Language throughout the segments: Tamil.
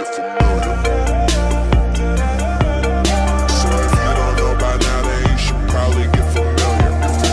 get familiar. So if you don't know by now, then you should probably get familiar.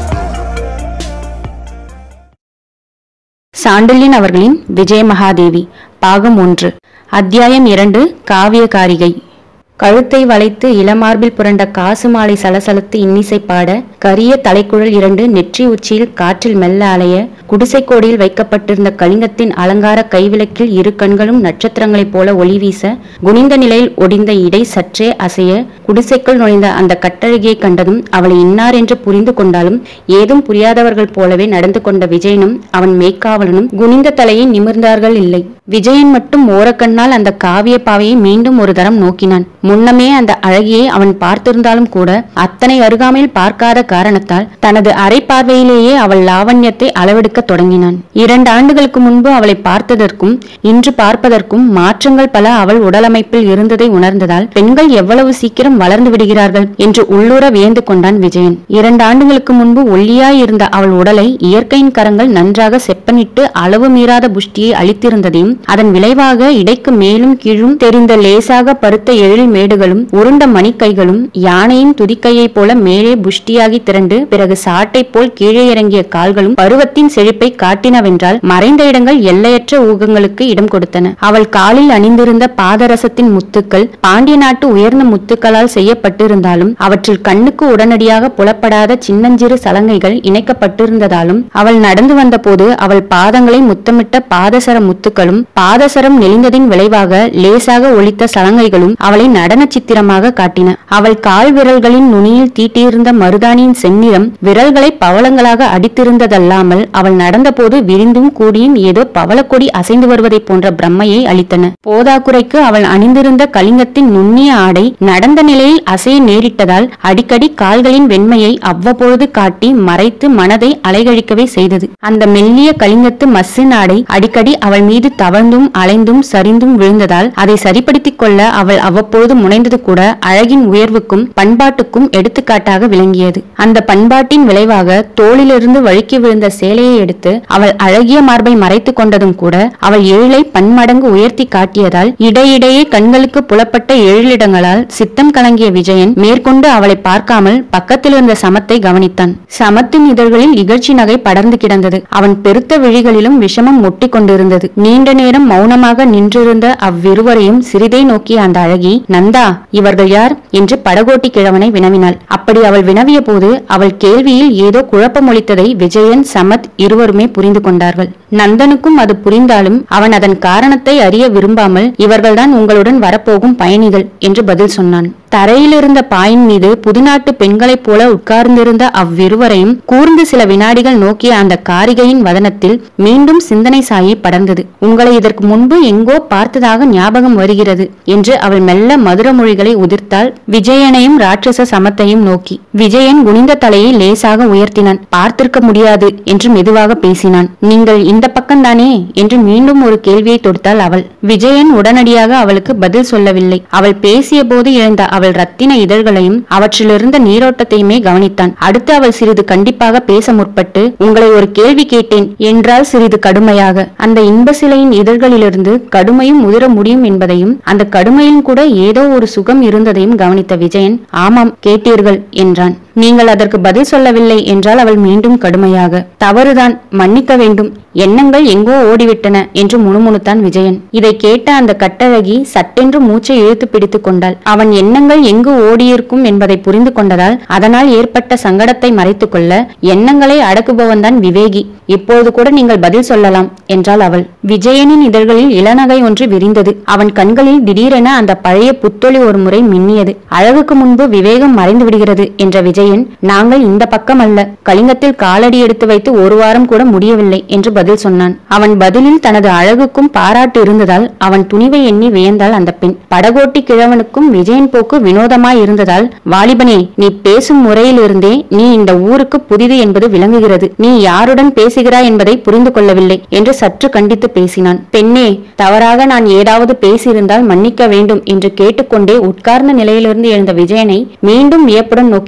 Sandilyan அவர்களின் விஜய மகாதேவி பாகம் ஒன்று அத்தியாயம் இரண்டு காவியகாரிகை கழுத்தை வளைத்து இளமார்பில் புரண்ட காசு மாலை சலசலத்து இன்னிசை பாட கரிய தலைக்குழல் இரண்டு நெற்றி உச்சியில் காற்றில் மெல்ல அலைய குடிசைக்கோடியில் வைக்கப்பட்டிருந்த கலிங்கத்தின் அலங்கார கைவிளக்கில் இரு கண்களும் நட்சத்திரங்களைப் போல ஒளி வீச குனிந்த நிலையில் ஒடிந்த இடை சற்றே அசைய குடிசைக்குள் நுழைந்த அந்த கட்டழகியை கண்டதும் அவளை இன்னார் என்று புரிந்து கொண்டாலும் ஏதும் புரியாதவர்கள் போலவே நடந்து கொண்ட விஜயனும் அவன் மேய்க்காவலனும் குனிந்த தலையை நிமிர்ந்தார்கள் இல்லை விஜயன் மட்டும் ஓரக்கண்ணால் அந்த காவிய பாவையை மீண்டும் ஒரு தரம் நோக்கினான் முன்னமே அந்த அழகியை அவன் பார்த்திருந்தாலும் கூட அத்தனை அருகாமையில் பார்க்காத காரணத்தால் தனது அரை பார்வையிலேயே அவள் லாவண்யத்தை அளவெடுக்க தொடங்கினான் இரண்டு ஆண்டுகளுக்கு முன்பு அவளை பார்த்ததற்கும் இன்று பார்ப்பதற்கும் மாற்றங்கள் பல அவள் உடலமைப்பில் இருந்ததை உணர்ந்ததால் பெண்கள் எவ்வளவு சீக்கிரம் வளர்ந்து விடுகிறார்கள் என்று உள்ளூர வியந்து கொண்டான் விஜயன் இரண்டு ஆண்டுகளுக்கு முன்பு ஒல்லியாய் இருந்த அவள் உடலை இயற்கையின் கரங்கள் நன்றாக செப்பனிட்டு அளவு மீறாத புஷ்டியை அளித்திருந்ததையும் அதன் விளைவாக இடைக்கு மேலும் கீழும் தெரிந்த லேசாக பருத்த எழில் மேடுகளும் உருண்ட மணிக்கைகளும் யானையின் துதிக்கையைப் போல மேலே புஷ்டியாகி திரண்டு பிறகு சாட்டை போல் கீழே இறங்கிய கால்களும் பருவத்தின் செழிப்பை காட்டினவென்றால் மறைந்த இடங்கள் எல்லையற்ற ஊகங்களுக்கு இடம் கொடுத்தன அவள் காலில் அணிந்திருந்த பாதரசத்தின் முத்துக்கள் பாண்டிய நாட்டு உயர்ந்த முத்துக்களால் செய்யப்பட்டிருந்தாலும் அவற்றில் கண்ணுக்கு உடனடியாக புலப்படாத சின்னஞ்சிறு சலங்கைகள் இணைக்கப்பட்டிருந்ததாலும் அவள் நடந்து வந்தபோது அவள் பாதங்களை முத்தமிட்ட பாதசர முத்துக்களும் பாதசரம் நெளிந்ததின் விளைவாக லேசாக ஒலித்த சலங்கைகளும் அவளை நடன சித்திரமாக காட்டின அவள் கால் விரல்களின் நுனியில் தீட்டியிருந்த மருதாணியின் செந்நிறம் விரல்களை பவளங்களாக அடித்திருந்ததல்லாமல் அவள் நடந்தபோது விரிந்தும் கூடியும் ஏதோ பவளக்கொடி அசைந்து வருவதைப் போன்ற பிரம்மையை அளித்தன போதாக்குறைக்கு அவள் அணிந்திருந்த கலிங்கத்தின் நுண்ணிய ஆடை நடந்த நிலையில் அசைய நேரிட்டதால் அடிக்கடி கால்களின் வெண்மையை அவ்வப்பொழுது காட்டி மறைத்து மனதை அலைகழிக்கவே செய்தது அந்த மெல்லிய கலிங்கத்து மஸ்ஸின் ஆடை அடிக்கடி அவள் மீது தவழ்ந்தும் அலைந்தும் சரிந்தும் விழுந்ததால் அதை சரிப்படுத்திக் கொள்ள அவள் அவ்வப்பொழுது முனைந்தது கூட அழகின் உயர்வுக்கும் பண்பாட்டுக்கும் எடுத்துக்காட்டாக விளங்கியது அந்த பண்பாட்டின் விளைவாக தோளிலிருந்து வழுக்கி விழுந்த சேலையை எடுத்து அவள் அழகிய மார்பை மறைத்துக் கொண்டதும் கூட அவள் எழிலை பன்மடங்கு உயர்த்தி காட்டியதால் இடையிடையே கண்களுக்கு புலப்பட்ட எழிலிடங்களால் சித்தம் கலங்கிய விஜயன் மேற்கொண்டு அவளை பார்க்காமல் பக்கத்தில் இருந்த சமத்தை கவனித்தான் சமத்தின் இதழ்களில் இகழ்ச்சி நகை படர்ந்து கிடந்தது அவன் பெருத்த விழிகளிலும் விஷமம் ஒட்டி கொண்டிருந்தது நீண்ட நேரம் மௌனமாக நின்றிருந்த அவ்விருவரையும் சிறிதை நோக்கிய அந்த அழகி நந்தா இவர்கள் யார் என்று படகோட்டி கிழவனை வினவினாள் அப்படி அவள் வினவிய போது அவள் கேள்வியில் ஏதோ குழப்பமொழித்ததை விஜயன் சமத் இருவருமே புரிந்து கொண்டார்கள் நந்தனுக்கும் அது புரிந்தாலும் அவன் அதன் காரணத்தை அறிய விரும்பாமல் இவர்கள்தான் உங்களுடன் வரப்போகும் பயணிகள் என்று பதில் சொன்னான் தரையிலிருந்த பாயின் மீது புதுநாட்டு பெண்களைப் போல உட்கார்ந்திருந்த அவ்விருவரையும் கூர்ந்து சில வினாடிகள் நோக்கிய அந்த காரிகையின் வதனத்தில் மீண்டும் சிந்தனை சாயி படர்ந்தது உங்களை இதற்கு முன்பு எங்கோ பார்த்ததாக ஞாபகம் வருகிறது என்று அவள் மெல்ல மதுர மொழிகளை உதிர்த்தாள் விஜயனையும் ராட்சச சமத்தையும் நோக்கி விஜயன் குனிந்த தலையை லேசாக உயர்த்தினான் பார்த்திருக்க முடியாது என்று மெதுவாக பேசினான் நீங்கள் இந்த பக்கம்தானே என்று மீண்டும் ஒரு கேள்வியை தொடுத்தாள் அவள் விஜயன் உடனடியாக அவளுக்கு பதில் சொல்லவில்லை அவள் பேசிய போது எழுந்த அவள் ரத்தின இதழ்களையும் அவற்றிலிருந்த நீரோட்டத்தையுமே கவனித்தான் அடுத்து அவள் சிறிது கண்டிப்பாக பேச முற்பட்டு உங்களை ஒரு கேள்வி கேட்டேன் என்றால் சிறிது கடுமையாக அந்த இன்ப சிலையின் இதழ்களிலிருந்து கடுமையும் உதிர முடியும் என்பதையும் அந்த கடுமையில் கூட ஏதோ ஒரு சுகம் இருந்ததையும் கவனித்த விஜயன் ஆமாம் கேட்டீர்கள் என்றான் நீங்கள் அதற்கு பதில் சொல்லவில்லை என்றால் அவள் மீண்டும் கடுமையாக தவறுதான் மன்னிக்க வேண்டும் எண்ணங்கள் எங்கோ ஓடிவிட்டன என்று முணுமுணுத்தான் விஜயன் இதை கேட்ட அந்த கட்டழகி சட்டென்று மூச்சை இழுத்து பிடித்துக் கொண்டாள் அவன் எண்ணங்கள் எங்கு ஓடியிருக்கும் என்பதை புரிந்து கொண்டதால் அதனால் ஏற்பட்ட சங்கடத்தை மறைத்துக் கொள்ள எண்ணங்களை அடக்குபவன்தான் விவேகி இப்போது கூட நீங்கள் பதில் சொல்லலாம் என்றாள் அவள் விஜயனின் இதழ்களில் இளநகை ஒன்று விரிந்தது அவன் கண்களில் திடீரென அந்த பழைய புத்தொளி ஒரு முறை மின்னியது அழகுக்கு முன்பு விவேகம் மறைந்து விடுகிறது என்ற விஜயன் நாங்கள் இந்த பக்கம் அல்ல கலிங்கத்தில் காலடி எடுத்து வைத்து ஒரு வாரம் கூட முடியவில்லை என்று பதில் சொன்னான் அவன் பதிலில் தனது அழகுக்கும் பாராட்டு இருந்ததால் அவன் துணிவை எண்ணி வியந்தாள் அந்த பெண் படகோட்டி கிழவனுக்கும் விஜயன் போக்கு வினோதமாய் இருந்ததால் வாலிபனே நீ பேசும் முறையிலிருந்தே நீ இந்த ஊருக்கு புதிது என்பது விளங்குகிறது நீ யாருடன் பேசுகிறாய் என்பதை புரிந்து கொள்ளவில்லை என்று சற்று கண்டித்து பேசினான் பெண்ணே தவறாக நான் ஏதாவது பேசியிருந்தால் மன்னிக்க வேண்டும் என்று கேட்டுக்கொண்டே உட்கார்ந்த நிலையிலிருந்து எழுந்த விஜயனை மீண்டும் வியப்புடன் நோக்கினாள் அவள்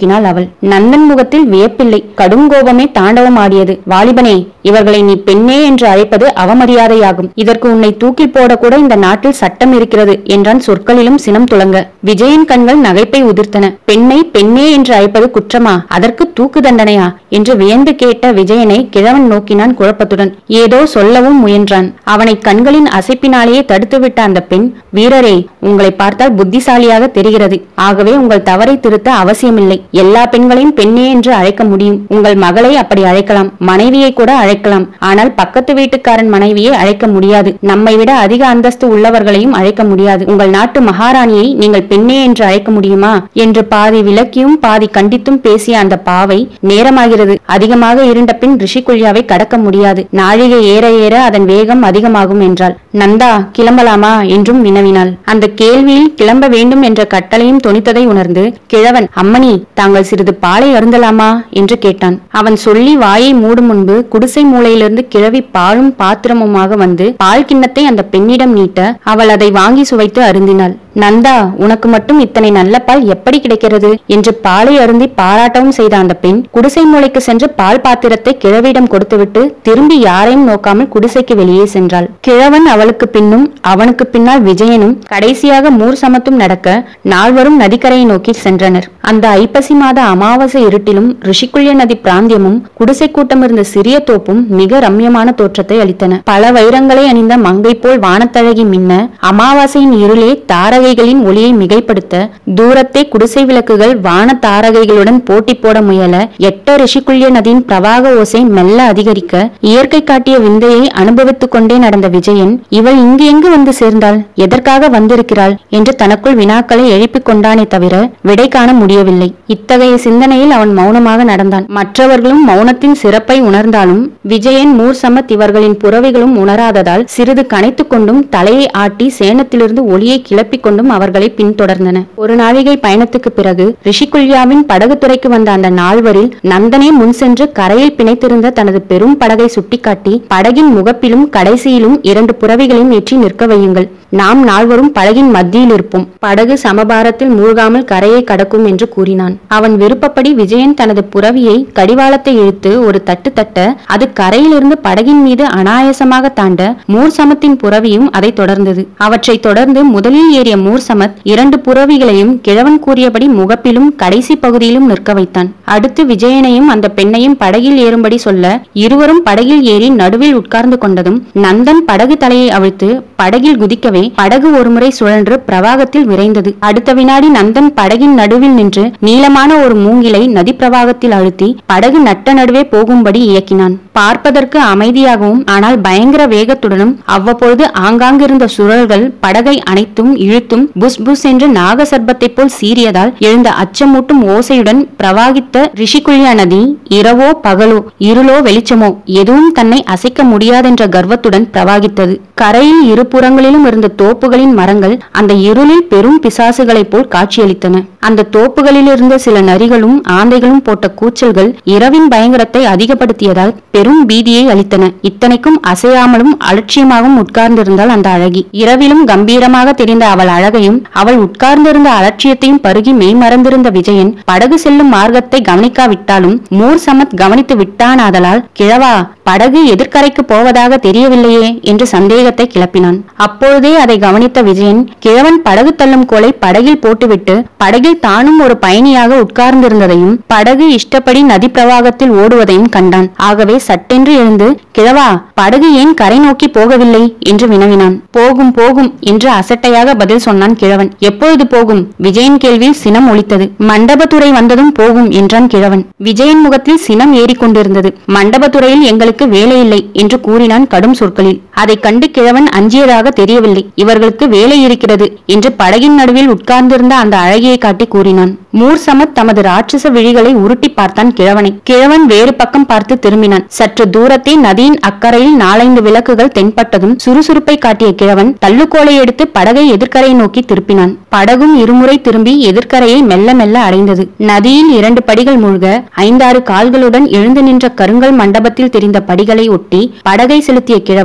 கொண்டாள் நந்தன் முகத்தில் வியப்பில்லை கடும் கோபமே தாண்டவமாடியது வாலிபனே இவர்களை நீ பெண்ணே என்று அழைப்பது அவமரியாதையாகும் இதற்கு உன்னை தூக்கில் போடக்கூட இந்த நாட்டில் சட்டம் இருக்கிறது என்றான் சொற்களிலும் சினம் துளங்க விஜயன் கண்கள் நகைப்பை உதிர்த்தன பெண்ணை பெண்ணே என்று அழைப்பது குற்றமா அதற்கு தூக்கு தண்டனையா என்று வியந்து கேட்ட விஜயனை கிழவன் நோக்கினான் குழப்பத்துடன் ஏதோ சொல்லவும் முயன்றான் அவனை கண்களின் அசைப்பினாலேயே தடுத்துவிட்ட அந்த பெண் வீரரே உங்களை பார்த்தால் புத்திசாலியாக தெரிகிறது ஆகவே உங்கள் தவறை திருத்த அவசியமில்லை எல்லா பெண்களையும் பெண்ணே என்று அழைக்க முடியும் உங்கள் மகளை அப்படி அழைக்கலாம் மனைவியை கூட அழைக்கலாம் ஆனால் பக்கத்து வீட்டுக்காரன் மனைவியை அழைக்க முடியாது நம்மை விட அதிக அந்தஸ்து உள்ளவர்களையும் அழைக்க முடியாது உங்கள் நாட்டு மகாராணியை நீங்கள் பெண்ணே என்று அழைக்க முடியுமா என்று பாதி விளக்கியும் பாதி கண்டித்தும் பேசிய அந்த பாவை நேரமாகிறது அதிகமாக இருண்ட பின் ரிஷிகுல்யாவை கடக்க முடியாது நாழிகை ஏற ஏற அதன் வேகம் அதிகமாகும் என்றாள் நந்தா கிளம்பலாமா என்றும் வினவினாள் அந்த கேள்வியில் கிளம்ப வேண்டும் என்ற கட்டளையும் தொனித்ததை உணர்ந்து கிழவன் அம்மணி தாங்கள் சிறிது பாலை அருந்தலாமா என்று கேட்டான் அவன் சொல்லி வாயை மூடும் முன்பு குடிசை மூலையிலிருந்து கிழவி பாலும் பாத்திரமுமாக வந்து பால் கிண்ணத்தை அந்த பெண்ணிடம் நீட்ட அவள் அதை வாங்கி சுவைத்து அருந்தினாள் நந்தா உனக்கு மட்டும் இத்தனை நல்ல பால் எப்படி கிடைக்கிறது என்று பாலை அருந்தி பாராட்டவும் செய்த அந்த பெண் குடிசை மூலைக்கு சென்று பால் பாத்திரத்தை கிழவியிடம் கொடுத்துவிட்டு திரும்பி யாரையும் நோக்காமல் குடிசைக்கு வெளியே சென்றாள் கிழவன் அவளுக்கு பின்னும் அவனுக்கு பின்னால் விஜயனும் கடைசியாக மூர் சமத்தும் நடக்க நால்வரும் நதிக்கரையை நோக்கி சென்றனர் அந்த ஐப்பசி மாத அமாவாசை இருட்டிலும் ரிஷிகுல்ய நதி பிராந்தியமும் குடிசை கூட்டம் இருந்த சிறிய தோப்பும் மிக ரம்யமான தோற்றத்தை அளித்தன பல வைரங்களை அணிந்த மங்கை போல் வானத்தழகி மின்ன அமாவாசையின் இருளே தாரகைகளின் ஒளியை மிகைப்படுத்த தூரத்தே குடிசை விளக்குகள் வான தாரகைகளுடன் போட்டி போட முயல எட்ட ரிஷிகுல்ய நதியின் பிரவாக ஓசை மெல்ல அதிகரிக்க இயற்கை காட்டிய விந்தையை அனுபவித்துக் கொண்டே நடந்த விஜயன் இவள் இங்கு எங்கு வந்து சேர்ந்தாள் எதற்காக வந்திருக்கிறாள் என்று தனக்குள் வினாக்களை எழுப்பிக் கொண்டானே தவிர விடை காண முடியவில்லை இத்தகைய சிந்தனையில் அவன் மௌனமாக நடந்தான் மற்றவர்களும் மௌனத்தின் சிறப்பை உணர்ந்தாலும் விஜயன் மூர்சமத் இவர்களின் புறவைகளும் உணராததால் சிறிது கனைத்துக் கொண்டும் தலையை ஆட்டி சேனத்திலிருந்து ஒளியை கிளப்பிக் கொண்டும் அவர்களை பின்தொடர்ந்தன ஒரு நாழிகை பயணத்துக்கு பிறகு ரிஷிகுல்யாவின் படகுத்துறைக்கு வந்த அந்த நால்வரில் நந்தனே முன் சென்று கரையில் பிணைத்திருந்த தனது பெரும் படகை சுட்டிக்காட்டி படகின் முகப்பிலும் கடைசியிலும் இரண்டு புறவிகளையும் ஏற்றி நிற்க வையுங்கள் நாம் நால்வரும் படகின் மத்தியில் இருப்போம் படகு சமபாரத்தில் மூழ்காமல் கரையை கடக்கும் என்று கூறினான் அவன் விருப்பப்படி விஜயன் தனது புறவியை கடிவாளத்தை இழுத்து ஒரு தட்டு தட்ட அது கரையிலிருந்து படகின் மீது அனாயாசமாக தாண்ட மூர் சமத்தின் புறவியும் அதை தொடர்ந்தது அவற்றைத் தொடர்ந்து முதலில் ஏறிய மூர் சமத் இரண்டு புறவிகளையும் கிழவன் கூறியபடி முகப்பிலும் கடைசி பகுதியிலும் நிற்க வைத்தான் அடுத்து விஜயனையும் அந்த பெண்ணையும் படகில் ஏறும்படி சொல்ல இருவரும் படகில் ஏறி நடுவில் உட்கார்ந்து கொண்டதும் நந்தன் படகு தலையை அவிழ்த்து படகில் குதிக்கவே படகு ஒருமுறை சுழன்று பிரவாகத்தில் விரைந்தது அடுத்த வினாடி நந்தன் படகின் நடுவில் நின்று நீளமான ஒரு மூங்கிலை நதி பிரவாகத்தில் அழுத்தி படகு நட்ட நடுவே போகும்படி இயக்கினான் பார்ப்பதற்கு அமைதியாகவும் ஆனால் பயங்கர வேகத்துடனும் அவ்வப்பொழுது ஆங்காங்கிருந்த சுழல்கள் படகை அனைத்தும் இழுத்தும் புஸ் புஸ் என்று நாக சர்ப்பத்தைப் போல் சீறியதால் எழுந்த அச்சமூட்டும் ஓசையுடன் பிரவாகித்த ரிஷிகுல்யா நதி இரவோ பகலோ இருளோ வெளிச்சமோ எதுவும் தன்னை அசைக்க முடியாதென்ற கர்வத்துடன் பிரவாகித்தது கரையில் இரு புறங்களிலும் இருந்த தோப்புகளின் மரங்கள் அந்த இருளில் பெரும் பிசாசுகளைப் போல் காட்சியளித்தன அந்த தோப்புகளில் இருந்த சில நரிகளும் ஆந்தைகளும் போட்ட கூச்சல்கள் இரவின் பயங்கரத்தை அதிகப்படுத்தியதால் பெரும் பீதியை அளித்தன இத்தனைக்கும் அசையாமலும் அலட்சியமாகவும் உட்கார்ந்திருந்தாள் அந்த அழகி இரவிலும் கம்பீரமாக தெரிந்த அவள் அழகையும் அவள் உட்கார்ந்திருந்த அலட்சியத்தையும் பருகி மெய்மறந்திருந்த விஜயன் படகு செல்லும் மார்க்கத்தை கவனிக்காவிட்டாலும் மூர் சமத் கவனித்து விட்டானாதலால் கிழவா படகு எதிர்க்கரைக்கு போவதாக தெரியவில்லையே என்று சந்தேகத்தை கிளப்பினான் அப்பொழுதே அதை கவனித்த விஜயன் கிழவன் படகு தள்ளும் கோலை படகில் போட்டுவிட்டு படகில் தானும் ஒரு பயணியாக உட்கார்ந்திருந்ததையும் படகு இஷ்டப்படி நதி பிரவாகத்தில் ஓடுவதையும் கண்டான் ஆகவே சட்டென்று எழுந்து கிழவா படகு ஏன் கரை நோக்கி போகவில்லை என்று வினவினான் போகும் போகும் என்று அசட்டையாக பதில் சொன்னான் கிழவன் எப்பொழுது போகும் விஜயன் கேள்வியில் சினம் ஒலித்தது மண்டபத்துறை வந்ததும் போகும் என்றான் கிழவன் விஜயன் முகத்தில் சினம் ஏறிக்கொண்டிருந்தது மண்டபத்துறையில் எங்களுக்கு வேலை இல்லை என்று கூறினான் கடும் சொற்களில் அதைக் கண்டு கிழவன் அஞ்சியதாக தெரியவில்லை இவர்களுக்கு வேலை இருக்கிறது என்று படகின் நடுவில் உட்கார்ந்திருந்த அந்த அழகியை காட்டி கூறினான் மூர் சமத் தமது ராட்சச விழிகளை உருட்டி பார்த்தான் கிழவனை கிழவன் வேறு பக்கம் பார்த்து திரும்பினான் சற்று தூரத்தே நதியின் அக்கறையில் நாலைந்து விளக்குகள் தென்பட்டதும் சுறுசுறுப்பை காட்டிய கிழவன் தள்ளுக்கோலை எடுத்து படகை எதிர்க்கரை நோக்கி திருப்பினான் படகும் இருமுறை திரும்பி எதிர்க்கரையை மெல்ல மெல்ல அடைந்தது நதியில் இரண்டு படிகள் மூழ்க ஐந்தாறு கால்களுடன் எழுந்து நின்ற கருங்கல் மண்டபத்தில் தெரிந்த படிகளை ஒட்டி படகை செலுத்திய கிழவன்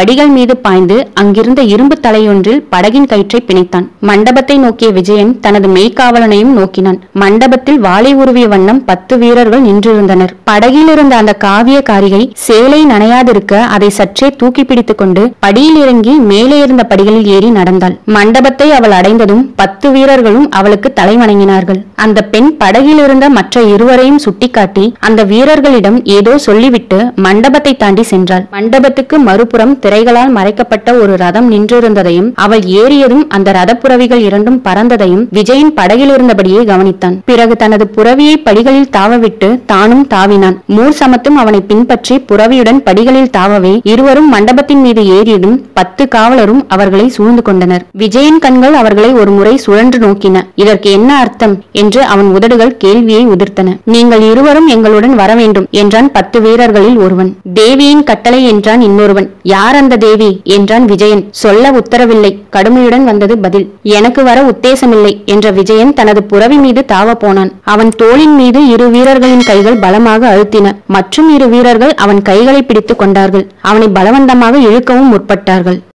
படிகள் மீது பாய்ந்து அங்கிருந்த இரும்பு தலையொன்றில் படகின் கயிற்றை பிணைத்தான் மண்டபத்தை நோக்கிய விஜயன் தனது மெய்க்காவலனையும் நோக்கினான் மண்டபத்தில் வாளை உருவிய வண்ணம் பத்து வீரர்கள் நின்றிருந்தனர் படகில் இருந்த அந்த காவிய காரிகை சேலை நனையாதிருக்க அதை சற்றே தூக்கி பிடித்துக் கொண்டு படியில் இறங்கி மேலே இருந்த படிகளில் ஏறி நடந்தாள் மண்டபத்தை அவள் அடைந்ததும் பத்து வீரர்களும் அவளுக்கு தலை வணங்கினார்கள் அந்த பெண் படகில் இருந்த மற்ற இருவரையும் சுட்டிக்காட்டி அந்த வீரர்களிடம் ஏதோ சொல்லிவிட்டு மண்டபத்தை தாண்டி சென்றாள் மண்டபத்துக்கு மறுபுறம் திரைகளால் மறைக்கப்பட்ட ஒரு ரதம் நின்றிருந்ததையும் அவள் ஏறியதும் அந்த ரதப்புறவிகள் இரண்டும் பறந்ததையும் விஜயன் படகில் இருந்தபடியே கவனித்தான் பிறகு தனது புறவியை படிகளில் தாவவிட்டு தானும் தாவினான் மூர் சமத்தும் அவனை பின்பற்றி புறவியுடன் படிகளில் தாவவே இருவரும் மண்டபத்தின் மீது ஏறியதும் பத்து காவலரும் அவர்களை சூழ்ந்து கொண்டனர் விஜயன் கண்கள் அவர்களை ஒரு முறை சுழன்று நோக்கின இதற்கு என்ன அர்த்தம் என்று அவன் உதடுகள் கேள்வியை உதிர்த்தன நீங்கள் இருவரும் எங்களுடன் வர வேண்டும் என்றான் பத்து வீரர்களில் ஒருவன் தேவியின் கட்டளை என்றான் இன்னொருவன் யார் அந்த தேவி என்றான் விஜயன் சொல்ல உத்தரவில்லை கடுமையுடன் வந்தது பதில் எனக்கு வர உத்தேசமில்லை என்ற விஜயன் தனது புறவி மீது தாவ போனான் அவன் தோளின் மீது இரு வீரர்களின் கைகள் பலமாக அழுத்தின மற்றும் இரு வீரர்கள் அவன் கைகளை பிடித்துக் கொண்டார்கள் அவனை பலவந்தமாக இழுக்கவும் முற்பட்டார்கள்